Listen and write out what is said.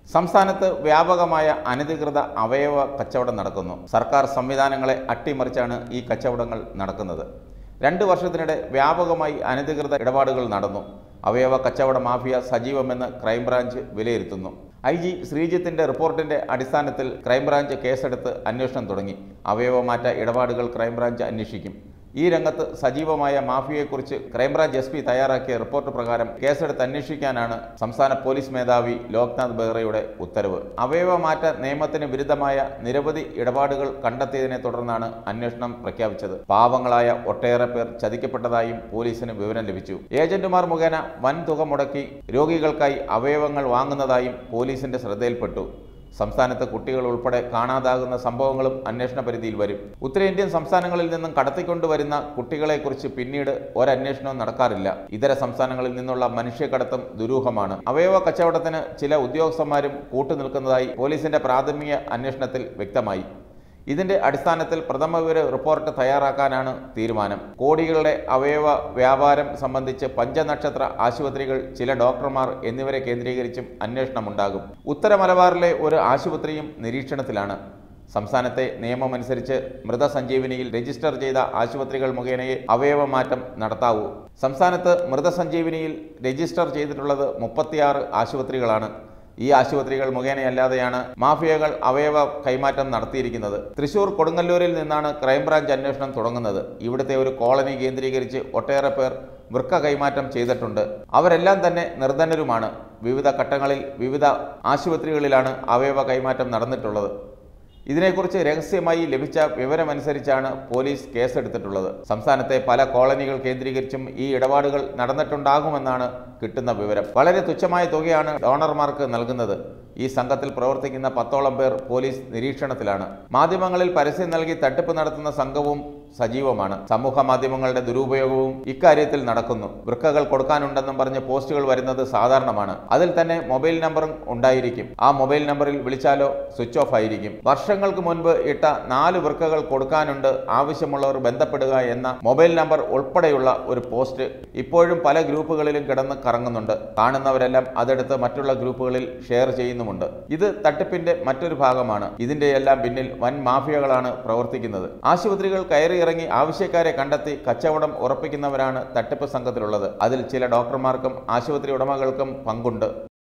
സംസ്ഥാനത്ത് വ്യാപകമായ അനധികൃത അവയവ കച്ചവടം നടക്കുന്നു സർക്കാർ സംവിധാനങ്ങളെ അട്ടിമറിച്ചാണ് ഈ കച്ചവടങ്ങൾ നടക്കുന്നത് രണ്ട് വർഷത്തിനിടെ വ്യാപകമായി അനധികൃത ഇടപാടുകൾ നടന്നു അവയവ കച്ചവട മാഫിയ സജീവമെന്ന് ക്രൈംബ്രാഞ്ച് വിലയിരുത്തുന്നു ഐ ജി ശ്രീജിത്തിന്റെ റിപ്പോർട്ടിന്റെ അടിസ്ഥാനത്തിൽ ക്രൈംബ്രാഞ്ച് കേസെടുത്ത് അന്വേഷണം തുടങ്ങി അവയവമാറ്റ ഇടപാടുകൾ ക്രൈംബ്രാഞ്ച് അന്വേഷിക്കും ഈ രംഗത്ത് സജീവമായ മാഫിയയെക്കുറിച്ച് ക്രൈംബ്രാഞ്ച് എസ് പി തയ്യാറാക്കിയ റിപ്പോർട്ട് പ്രകാരം കേസെടുത്ത് അന്വേഷിക്കാനാണ് സംസ്ഥാന പോലീസ് മേധാവി ലോക്നാഥ് ബെഹ്റയുടെ ഉത്തരവ് അവയവമാറ്റ നിയമത്തിന് വിരുദ്ധമായ നിരവധി ഇടപാടുകൾ കണ്ടെത്തിയതിനെ തുടർന്നാണ് അന്വേഷണം പ്രഖ്യാപിച്ചത് പാവങ്ങളായ ഒട്ടേറെ പേർ ചതിക്കപ്പെട്ടതായും പോലീസിന് വിവരം ലഭിച്ചു ഏജന്റുമാർ മുഖേന വൻ തുക മുടക്കി രോഗികൾക്കായി അവയവങ്ങൾ വാങ്ങുന്നതായും പോലീസിന്റെ ശ്രദ്ധയിൽപ്പെട്ടു സംസ്ഥാനത്ത് കുട്ടികൾ ഉൾപ്പെടെ കാണാതാകുന്ന സംഭവങ്ങളും അന്വേഷണ പരിധിയിൽ വരും ഉത്തരേന്ത്യൻ സംസ്ഥാനങ്ങളിൽ നിന്നും കടത്തിക്കൊണ്ടുവരുന്ന കുട്ടികളെക്കുറിച്ച് പിന്നീട് ഒരന്വേഷണവും നടക്കാറില്ല ഇതര സംസ്ഥാനങ്ങളിൽ നിന്നുള്ള മനുഷ്യക്കടത്തും ദുരൂഹമാണ് അവയവ കച്ചവടത്തിന് ചില ഉദ്യോഗസ്ഥന്മാരും കൂട്ടുനിൽക്കുന്നതായി പോലീസിന്റെ പ്രാഥമിക അന്വേഷണത്തിൽ വ്യക്തമായി ഇതിന്റെ അടിസ്ഥാനത്തിൽ പ്രഥമ വിവര റിപ്പോർട്ട് തയ്യാറാക്കാനാണ് തീരുമാനം കോടികളുടെ അവയവ വ്യാപാരം സംബന്ധിച്ച് പഞ്ചനക്ഷത്ര ആശുപത്രികൾ ചില ഡോക്ടർമാർ എന്നിവരെ കേന്ദ്രീകരിച്ചും അന്വേഷണമുണ്ടാകും ഉത്തര മലബാറിലെ ഒരു ആശുപത്രിയും നിരീക്ഷണത്തിലാണ് സംസ്ഥാനത്തെ നിയമമനുസരിച്ച് മൃതസഞ്ജീവനിയിൽ രജിസ്റ്റർ ചെയ്ത ആശുപത്രികൾ മുഖേനയെ അവയവമാറ്റം നടത്താവൂ സംസ്ഥാനത്ത് മൃതസഞ്ജീവനിയിൽ രജിസ്റ്റർ ചെയ്തിട്ടുള്ളത് മുപ്പത്തിയാറ് ആശുപത്രികളാണ് ഈ ആശുപത്രികൾ മുഖേനയല്ലാതെയാണ് മാഫിയകൾ അവയവ കൈമാറ്റം നടത്തിയിരിക്കുന്നത് തൃശൂർ കൊടുങ്ങല്ലൂരിൽ നിന്നാണ് ക്രൈംബ്രാഞ്ച് അന്വേഷണം തുടങ്ങുന്നത് ഇവിടുത്തെ ഒരു കോളനി കേന്ദ്രീകരിച്ച് ഒട്ടേറെ പേർ വൃക്ക കൈമാറ്റം ചെയ്തിട്ടുണ്ട് അവരെല്ലാം തന്നെ നിർധനരുമാണ് വിവിധ ഘട്ടങ്ങളിൽ വിവിധ ആശുപത്രികളിലാണ് അവയവ കൈമാറ്റം നടന്നിട്ടുള്ളത് ഇതിനെക്കുറിച്ച് രഹസ്യമായി ലഭിച്ച വിവരമനുസരിച്ചാണ് പോലീസ് കേസെടുത്തിട്ടുള്ളത് സംസ്ഥാനത്തെ പല കോളനികൾ കേന്ദ്രീകരിച്ചും ഈ ഇടപാടുകൾ നടന്നിട്ടുണ്ടാകുമെന്നാണ് കിട്ടുന്ന വിവരം വളരെ തുച്ഛമായ തുകയാണ് ഡോണർമാർക്ക് നൽകുന്നത് ഈ സംഘത്തിൽ പ്രവർത്തിക്കുന്ന പത്തോളം പേർ പോലീസ് നിരീക്ഷണത്തിലാണ് മാധ്യമങ്ങളിൽ പരസ്യം നൽകി തട്ടിപ്പ് നടത്തുന്ന സംഘവും സജീവമാണ് സമൂഹ മാധ്യമങ്ങളുടെ ദുരുപയോഗവും ഇക്കാര്യത്തിൽ നടക്കുന്നു വൃക്കകൾ കൊടുക്കാനുണ്ടെന്നും പറഞ്ഞ് പോസ്റ്റുകൾ വരുന്നത് സാധാരണമാണ് അതിൽ തന്നെ മൊബൈൽ നമ്പറും ഉണ്ടായിരിക്കും ആ മൊബൈൽ നമ്പറിൽ വിളിച്ചാലോ സ്വിച്ച് ഓഫ് ആയിരിക്കും വർഷങ്ങൾക്ക് മുൻപ് ഇട്ട നാല് വൃക്കകൾ കൊടുക്കാനുണ്ട് ആവശ്യമുള്ളവർ ബന്ധപ്പെടുക എന്ന മൊബൈൽ നമ്പർ ഉൾപ്പെടെയുള്ള ഒരു പോസ്റ്റ് ഇപ്പോഴും പല ഗ്രൂപ്പുകളിലും കിടന്ന് കറങ്ങുന്നുണ്ട് കാണുന്നവരെല്ലാം അതെടുത്ത് മറ്റുള്ള ഗ്രൂപ്പുകളിൽ ഷെയർ ചെയ്യുന്നുമുണ്ട് ഇത് തട്ടിപ്പിന്റെ മറ്റൊരു ഭാഗമാണ് ഇതിന്റെ എല്ലാം പിന്നിൽ വൻ മാഫിയകളാണ് പ്രവർത്തിക്കുന്നത് ആശുപത്രികൾ കയറി ഇറങ്ങി ആവശ്യക്കാരെ കണ്ടെത്തി കച്ചവടം ഉറപ്പിക്കുന്നവരാണ് തട്ടിപ്പ് സംഘത്തിലുള്ളത് അതിൽ ചില ഡോക്ടർമാർക്കും ആശുപത്രി ഉടമകൾക്കും പങ്കുണ്ട്